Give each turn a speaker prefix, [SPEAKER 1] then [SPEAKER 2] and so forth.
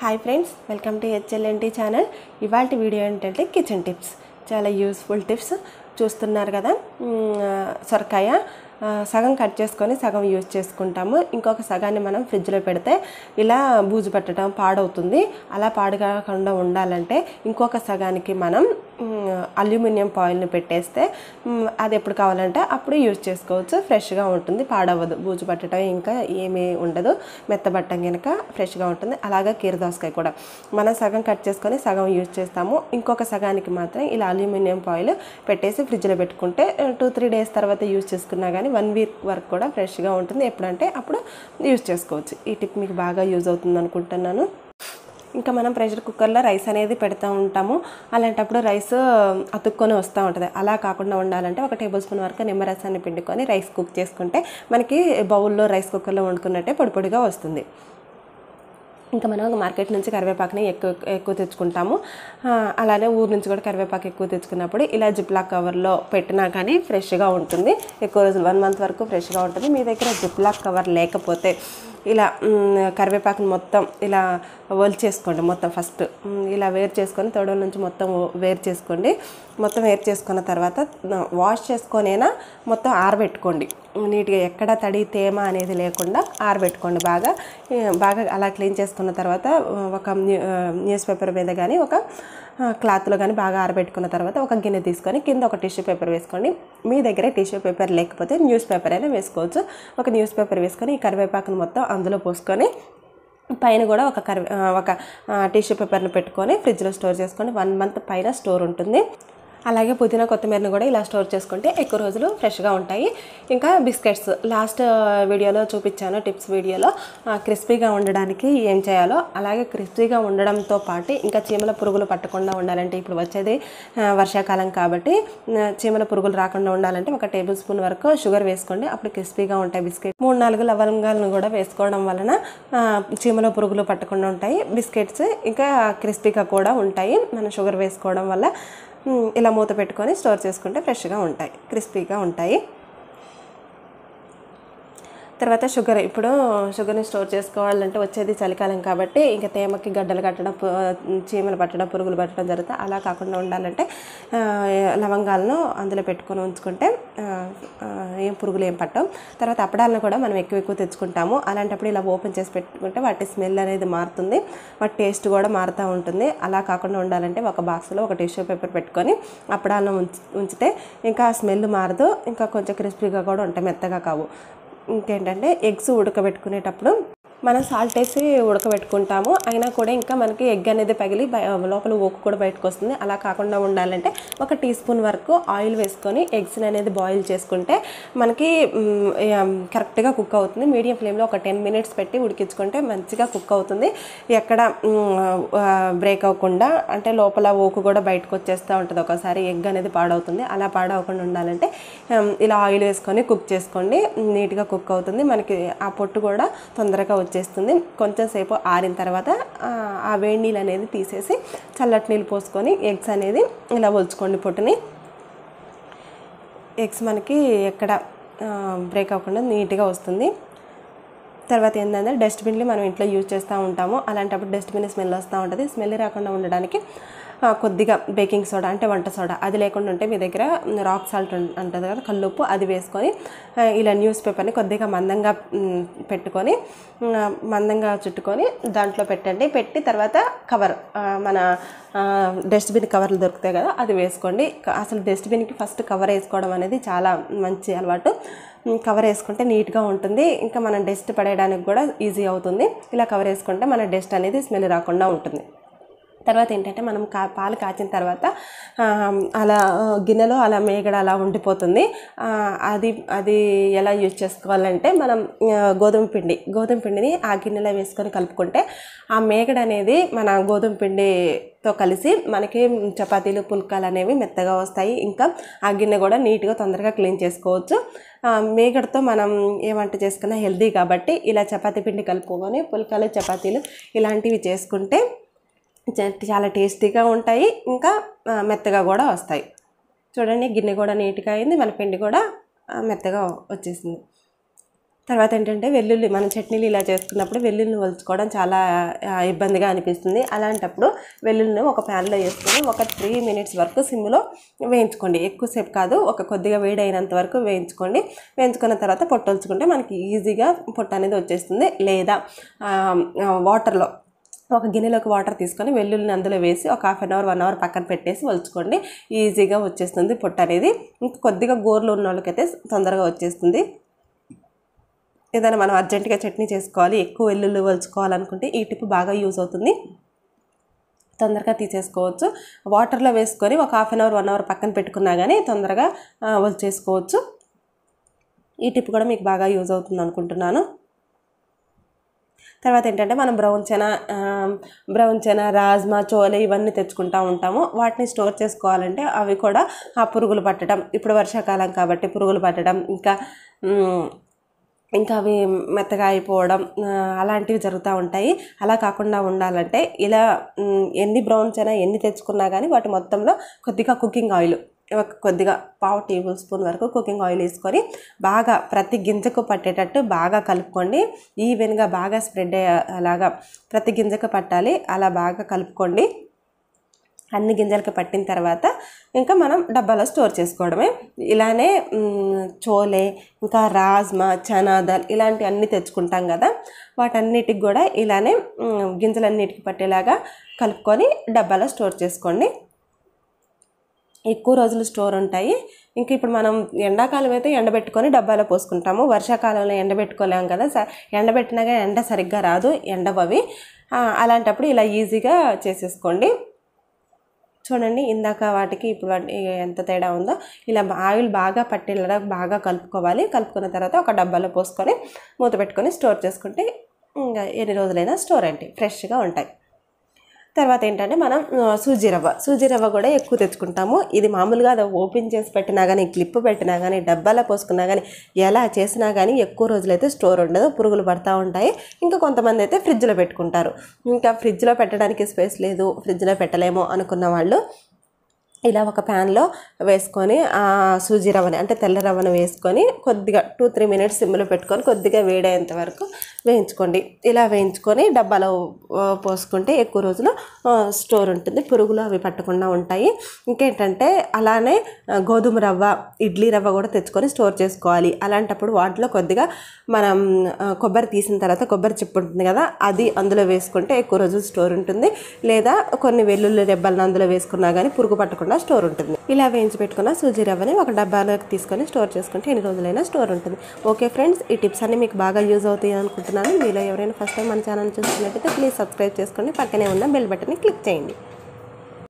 [SPEAKER 1] hi friends welcome to HLNT channel ఇవాళ video ఏంటంటే kitchen tips చాలా యూస్ఫుల్ టిప్స్ చూస్తున్నారు కదా మ్, సొరకాయ ఆ, సగం కట్ చేసుకొని సగం యూజ్ చేసుకుంటాము ఇంకొక సగాన్ని మనం ఫ్రిడ్జ్లో పెడితే ఇలా బూజు పెట్టడం పాడవుతుంది అలా పాడు కాకుండా ఉండాలంటే ఇంకొక సగానికి మనం మ్, అల్యూమినియం ఫాయిల్ని పెట్టేస్తే మ్, అది ఎప్పుడు కావాలంటే అప్పుడు యూజ్ చేసుకోవచ్చు ఫ్రెష్గా ఉంటుంది పాడవదు బూజు పట్టడం ఇంకా ఏమీ ఉండదు మెత్తబట్టం కనుక ఫ్రెష్గా ఉంటుంది అలాగే కీర దోసకాయ కూడా మనం సగం కట్ చేసుకొని సగం యూజ్ చేస్తాము ఇంకొక సగానికి మాత్రం ఇలా అల్యూమినియం ఫాయిల్ పెట్టేసి ఫ్రిడ్జ్లో పెట్టుకుంటే టూ త్రీ డేస్ తర్వాత యూజ్ చేసుకున్నా కానీ వన్ వీక్ వరకు కూడా ఫ్రెష్గా ఉంటుంది ఎప్పుడంటే అప్పుడు యూజ్ చేసుకోవచ్చు ఈ టిప్ మీకు బాగా యూజ్ అవుతుంది అనుకుంటున్నాను ఇంకా మనం ప్రెషర్ కుక్కర్లో రైస్ అనేది పెడతా ఉంటాము అలాంటప్పుడు రైస్ అతుక్కొని వస్తూ ఉంటుంది అలా కాకుండా ఉండాలంటే ఒక టేబుల్ స్పూన్ వరకు నిమ్మరసాన్ని పిండుకొని రైస్ కుక్ చేసుకుంటే మనకి బౌల్లో రైస్ కుక్కర్లో వండుకున్నట్టే పొడి పొడిగా వస్తుంది ఇంకా మనం మార్కెట్ నుంచి కరివేపాకుని ఎక్కువ ఎక్కువ తెచ్చుకుంటాము ఆ, అలానే ఊరు నుంచి కూడా కరివేపాకు ఎక్కువ తెచ్చుకున్నప్పుడు ఇలా జిప్లాక్ కవర్లో పెట్టినా కానీ ఫ్రెష్గా ఉంటుంది ఎక్కువ రోజులు వన్ మంత్ వరకు ఫ్రెష్గా ఉంటుంది మీ దగ్గర జిప్లాక్ కవర్ లేకపోతే ఇలా మ్, కరివేపాకుని మొత్తం ఇలా చేసుకోండి మొత్తం ఫస్ట్ మ్, ఇలా వేరు చేసుకొని తొడల నుంచి మొత్తం వేరు చేసుకోండి మొత్తం వేరు చేసుకున్న తర్వాత వాష్ చేసుకొనైనా మొత్తం ఆరబెట్టుకోండి నీట్గా ఎక్కడ తడి తేమ అనేది లేకుండా ఆరబెట్టుకోండి బాగా ఏ, బాగా అలా క్లీన్ చేసుకున్న తర్వాత ఒక న్యూ- ఆ, న్యూస్ పేపర్ మీద కానీ ఒక ఆ, క్లాత్లో కానీ బాగా ఆరబెట్టుకున్న తర్వాత ఒక గిన్నె తీసుకొని కింద ఒక టిష్యూ పేపర్ వేసుకోండి మీ దగ్గర టిష్యూ పేపర్ లేకపోతే న్యూస్ పేపర్ అయినా వేసుకోవచ్చు ఒక న్యూస్ పేపర్ వేసుకొని ఈ కరివేపాకును మొత్తం అందులో పోసుకొని పైన కూడా ఒక కరివే ఆ, ఒక టిష్యూ పేపర్ని పెట్టుకొని ఫ్రిడ్జ్లో స్టోర్ చేసుకొని వన్ మంత్ పైన స్టోర్ ఉంటుంది అలాగే పుదీనా కొత్తిమీరని కూడా ఇలా స్టోర్ చేసుకుంటే ఎక్కువ రోజులు ఫ్రెష్గా ఉంటాయి ఇంకా బిస్కెట్స్ లాస్ట్ వీడియోలో చూపించాను టిప్స్ వీడియోలో ఆ, క్రిస్పీగా ఉండడానికి ఏం చేయాలో అలాగే క్రిస్పీగా ఉండడంతో పాటు ఇంకా చీమల పురుగులు పట్టకుండా ఉండాలంటే ఇప్పుడు వచ్చేది ఆ, వర్షాకాలం కాబట్టి ఆ, చీమల పురుగులు రాకుండా ఉండాలంటే ఒక టేబుల్ స్పూన్ వరకు షుగర్ వేసుకోండి అప్పుడు క్రిస్పీగా ఉంటాయి బిస్కెట్ మూడు నాలుగు లవంగాలను కూడా వేసుకోవడం వలన ఆ, చీమల పురుగులు పట్టకుండా ఉంటాయి బిస్కెట్స్ ఇంకా క్రిస్పీగా కూడా ఉంటాయి మనం షుగర్ వేసుకోవడం వల్ల మ్, ఇలా మూత పెట్టుకొని స్టోర్ చేసుకుంటే ఫ్రెష్గా ఉంటాయి క్రిస్పీగా ఉంటాయి తర్వాత షుగర్ ఇప్పుడు షుగర్ని స్టోర్ చేసుకోవాలంటే వచ్చేది చలికాలం కాబట్టి ఇంకా తేమకి గడ్డలు కట్టడం పు- చీమలు పట్టడం పురుగులు పట్టడం జరుగుతుంది అలా కాకుండా ఉండాలంటే ఆ, లవంగాలను అందులో పెట్టుకొని ఉంచుకుంటే ఆ, ఆ, ఏం పురుగులు ఏం పట్టవు తర్వాత అప్పడాలను కూడా మనం ఎక్కువ ఎక్కువ తెచ్చుకుంటాము అలాంటప్పుడు ఇలా ఓపెన్ చేసి పెట్టుకుంటే వాటి స్మెల్ అనేది మారుతుంది వాటి టేస్ట్ కూడా మారుతూ ఉంటుంది అలా కాకుండా ఉండాలంటే ఒక బాక్స్లో ఒక టిష్యూ పేపర్ పెట్టుకొని అప్పడాలను ఉంచి ఉంచితే ఇంకా స్మెల్ మారదు ఇంకా కొంచెం క్రిస్పీగా కూడా ఉంటాయి మెత్తగా కావు ఇంకేంటంటే ఎగ్స్ ఉడకబెట్టుకునేటప్పుడు మనం సాల్ట్ వేసి ఉడకబెట్టుకుంటాము అయినా కూడా ఇంకా మనకి ఎగ్ అనేది పగిలి బయ- లోపల ఓకు కూడా బయటకు వస్తుంది అలా కాకుండా ఉండాలంటే ఒక టీ స్పూన్ వరకు ఆయిల్ వేసుకొని ఎగ్స్ అనేది బాయిల్ చేసుకుంటే మనకి మ్, ఏం, కరెక్ట్గా కుక్ అవుతుంది మీడియం ఫ్లేమ్లో ఒక టెన్ మినిట్స్ పెట్టి ఉడికించుకుంటే మంచిగా కుక్ అవుతుంది ఎక్కడ బ్రేక్ అవ్వకుండా అంటే లోపల ఓకు కూడా బయటకు వచ్చేస్తూ ఉంటుంది ఒకసారి ఎగ్ అనేది పాడవుతుంది అలా పాడవకుండా ఉండాలంటే ఉమ్, ఇలా ఆయిల్ వేసుకొని కుక్ చేసుకోండి నీట్గా కుక్ అవుతుంది మనకి ఆ పొట్టు కూడా తొందరగా వచ్చేస్తుంది కొంచెం సేపు ఆరిన తర్వాత ఆ, ఆ వేడి నీళ్ళు అనేది తీసేసి చల్లటి నీళ్ళు పోసుకొని ఎగ్స్ అనేది ఇలా ఒలుచుకోండి పొట్టుని ఎగ్స్ మనకి ఎక్కడ బ్రేక్ అవ్వకుండా నీట్గా వస్తుంది తర్వాత ఏంటంటే డస్ట్బిన్లు మనం ఇంట్లో యూజ్ చేస్తూ ఉంటాము అలాంటప్పుడు డస్ట్బిన్ స్మెల్ వస్తూ ఉంటుంది స్మెల్ రాకుండా ఉండడానికి ఆ, కొద్దిగా బేకింగ్ సోడా అంటే వంట సోడా అది లేకుండా ఉంటే మీ దగ్గర రాక్ సాల్ట్ ఉం- ఉంటుంది కదా కల్లుప్పు అది వేసుకొని ఆ, ఇలా న్యూస్ పేపర్ని కొద్దిగా మందంగా మ్, పెట్టుకొని మ్, మందంగా చుట్టుకొని దాంట్లో పెట్టండి పెట్టి తర్వాత కవర్ ఆ, మన డస్ట్బిన్ కవర్లు దొరుకుతాయి కదా అది వేసుకోండి క- అసలు డస్ట్బిన్కి ఫస్ట్ కవర్ వేసుకోవడం అనేది చాలా మంచి అలవాటు మ్, కవర్ వేసుకుంటే నీట్గా ఉంటుంది ఇంకా మనం డస్ట్ పడేయడానికి కూడా ఈజీ అవుతుంది ఇలా కవర్ వేసుకుంటే మన డస్ట్ అనేది స్మెల్ రాకుండా ఉంటుంది తర్వాత ఏంటంటే మనం కా పాలు కాచిన తర్వాత ఆ, అలా ఆ, గిన్నెలో అలా మేగడ అలా ఉండిపోతుంది ఆ, అది అది ఎలా యూజ్ చేసుకోవాలంటే మనం ఆ, గోధుమ పిండి గోధుమ పిండిని ఆ గిన్నెలో వేసుకొని కలుపుకుంటే ఆ మేగడ అనేది మన గోధుమ పిండితో కలిసి మనకి చపాతీలు పుల్కాలు అనేవి మెత్తగా వస్తాయి ఇంకా ఆ గిన్నె కూడా నీట్గా తొందరగా క్లీన్ చేసుకోవచ్చు ఆ, మేగడతో మనం ఏ వంట చేసుకున్నా హెల్దీ కాబట్టి ఇలా చపాతీ పిండి కలుపుకొని పుల్కాలు చపాతీలు ఇలాంటివి చేసుకుంటే చ- చాలా టేస్టీగా ఉంటాయి ఇంకా ఆ, మెత్తగా కూడా వస్తాయి చూడండి గిన్నె కూడా నీట్గా అయింది మన పిండి కూడా ఆ, మెత్తగా వచ్చేసింది తర్వాత ఏంటంటే వెల్లుల్లి మనం చట్నీలు ఇలా చేసుకున్నప్పుడు వెల్లుల్లిని వలుచుకోవడం చాలా ఆ, ఇబ్బందిగా అనిపిస్తుంది అలాంటప్పుడు వెల్లుల్లిని ఒక ప్యాన్లో వేసుకొని ఒక త్రీ మినిట్స్ వరకు సిమ్లో వేయించుకోండి ఎక్కువసేపు కాదు ఒక కొద్దిగా వేడి అయినంత వరకు వేయించుకోండి వేయించుకున్న తర్వాత పొట్టొలుచుకుంటే మనకి ఈజీగా పొట్టు అనేది వచ్చేస్తుంది లేదా ఆ, ఆ, వాటర్లో ఒక గిన్నెలోకి వాటర్ తీసుకొని వెల్లుల్లిని అందులో వేసి ఒక half an hour one hour పక్కన పెట్టేసి వలుచుకోండి ఈజీగా వచ్చేస్తుంది పొట్టు అనేది ఇంకా కొద్దిగా గోర్లు ఉన్న వాళ్ళకైతే తొందరగా వచ్చేస్తుంది ఏదైనా మనం అర్జెంటుగా చట్నీ చేసుకోవాలి ఎక్కువ వెల్లుల్లి వలుచుకోవాలనుకుంటే ఈ టిప్ బాగా యూజ్ అవుతుంది తొందరగా తీసేసుకోవచ్చు వాటర్లో వేసుకొని ఒక half an hour one hour పక్కన పెట్టుకున్నా కానీ తొందరగా ఆ, వలిచేసుకోవచ్చు ఈ టిప్ కూడా మీకు బాగా యూజ్ అవుతుంది అనుకుంటున్నాను తర్వాత ఏంటంటే మనం బ్రౌన్ చెన ఆ, బ్రౌన్ చెన రాజ్మా చోలే ఇవన్నీ తెచ్చుకుంటూ ఉంటాము వాటిని స్టోర్ చేసుకోవాలంటే అవి కూడా ఆ పురుగులు పట్టడం ఇప్పుడు వర్షాకాలం కాబట్టి పురుగులు పట్టడం ఇంకా మ్, ఇంకా అవి మెత్తగా అయిపోవడం ఆ, అలాంటివి జరుగుతూ ఉంటాయి అలా కాకుండా ఉండాలంటే ఇలా మ్, ఎన్ని బ్రౌన్స్ అయినా ఎన్ని తెచ్చుకున్నా కానీ వాటి మొత్తంలో కొద్దిగా కుకింగ్ ఆయిల్ ఒక కొద్దిగా పావు టేబుల్ స్పూన్ వరకు కుకింగ్ ఆయిల్ వేసుకొని బాగా ప్రతి గింజకు పట్టేటట్టు బాగా కలుపుకోండి ఈవెన్గా బాగా స్ప్రెడ్ అయ్యే అలాగా ప్రతి గింజకు పట్టాలి అలా బాగా కలుపుకోండి అన్ని గింజలకి పట్టిన తర్వాత ఇంకా మనం డబ్బాలో స్టోర్ చేసుకోవడమే ఇలానే మ్, చోలే ఇంకా రాజ్మా చనా దాల్ ఇలాంటి అన్నీ తెచ్చుకుంటాం కదా వాటన్నిటికి కూడా ఇలానే మ్, గింజలన్నిటికి పట్టేలాగా కలుపుకొని డబ్బాలో స్టోర్ చేసుకోండి ఎక్కువ రోజులు స్టోర్ ఉంటాయి ఇంకా ఇప్పుడు మనం ఎండాకాలం అయితే ఎండబెట్టుకొని డబ్బాలో పోసుకుంటాము వర్షాకాలంలో ఎండబెట్టుకోలేం కదా స ఎండబెట్టినాగా ఎండ సరిగ్గా రాదు ఎండవవి ఆ, అలాంటప్పుడు ఇలా ఈజీగా చేసేసుకోండి చూడండి ఇందాక వాటికి ఇప్పుడు వాటి ఎంత తేడా ఉందో ఇలా ఆయిల్ బాగా పట్టేలా బాగా కలుపుకోవాలి కలుపుకున్న తర్వాత ఒక డబ్బాలో పోసుకొని మూత పెట్టుకొని స్టోర్ చేసుకుంటే ఇంకా ఎన్ని రోజులైనా స్టోర్ అంటే ఫ్రెష్గా ఉంటాయి తర్వాత ఏంటంటే మనం ఆ, సూజీ రవ్వ సూజీ రవ్వ కూడా ఎక్కువ తెచ్చుకుంటాము ఇది మామూలుగా అది ఓపెన్ చేసి పెట్టినా కానీ క్లిప్ పెట్టినా కానీ డబ్బాలో పోసుకున్నా కానీ ఎలా చేసినా కానీ ఎక్కువ రోజులైతే స్టోర్ ఉండదు పురుగులు పడతా ఉంటాయి ఇంకా కొంతమంది అయితే ఫ్రిడ్జ్లో పెట్టుకుంటారు ఇంకా ఫ్రిడ్జ్లో పెట్టడానికి స్పేస్ లేదు ఫ్రిడ్జ్లో పెట్టలేము అనుకున్న వాళ్ళు ఇలా ఒక ప్యాన్లో వేసుకొని ఆ సూజీ రవ్వని అంటే తెల్ల రవ్వను వేసుకొని కొద్దిగా టూ త్రీ మినిట్స్ సిమ్లో పెట్టుకొని కొద్దిగా వేడేంత వరకు వేయించుకోండి ఇలా వేయించుకొని డబ్బాలో ఆ, పోసుకుంటే ఎక్కువ రోజులు ఆ, స్టోర్ ఉంటుంది పురుగులు అవి పట్టకుండా ఉంటాయి ఇంకేంటంటే అలానే ఆ, గోధుమ రవ్వ ఇడ్లీ రవ్వ కూడా తెచ్చుకొని స్టోర్ చేసుకోవాలి అలాంటప్పుడు వాటిలో కొద్దిగా మనం ఆ, కొబ్బరి తీసిన తర్వాత కొబ్బరి చిప్పు ఉంటుంది కదా అది అందులో వేసుకుంటే ఎక్కువ రోజులు స్టోర్ ఉంటుంది లేదా కొన్ని వెల్లుల్లి రెబ్బలను అందులో వేసుకున్నా కానీ పురుగు పట్టకుండా స్టోర్ ఉంటుంది ఇలా వేయించి పెట్టుకున్న సూజీ రవ్వని ఒక డబ్బాలోకి తీసుకొని స్టోర్ చేసుకుంటే ఎన్ని రోజులైనా స్టోర్ ఉంటుంది ఓకే ఫ్రెండ్స్ ఈ టిప్స్ అన్ని మీకు బాగా యూజ్ అవుతాయి అనుకుంటున్నాను మీలో ఎవరైనా ఫస్ట్ టైం మన ఛానల్ చూస్తున్నట్టయితే ప్లీజ్ సబ్స్క్రైబ్ చేసుకోండి పక్కనే ఉన్న బెల్ బటన్ని క్లిక్ చేయండి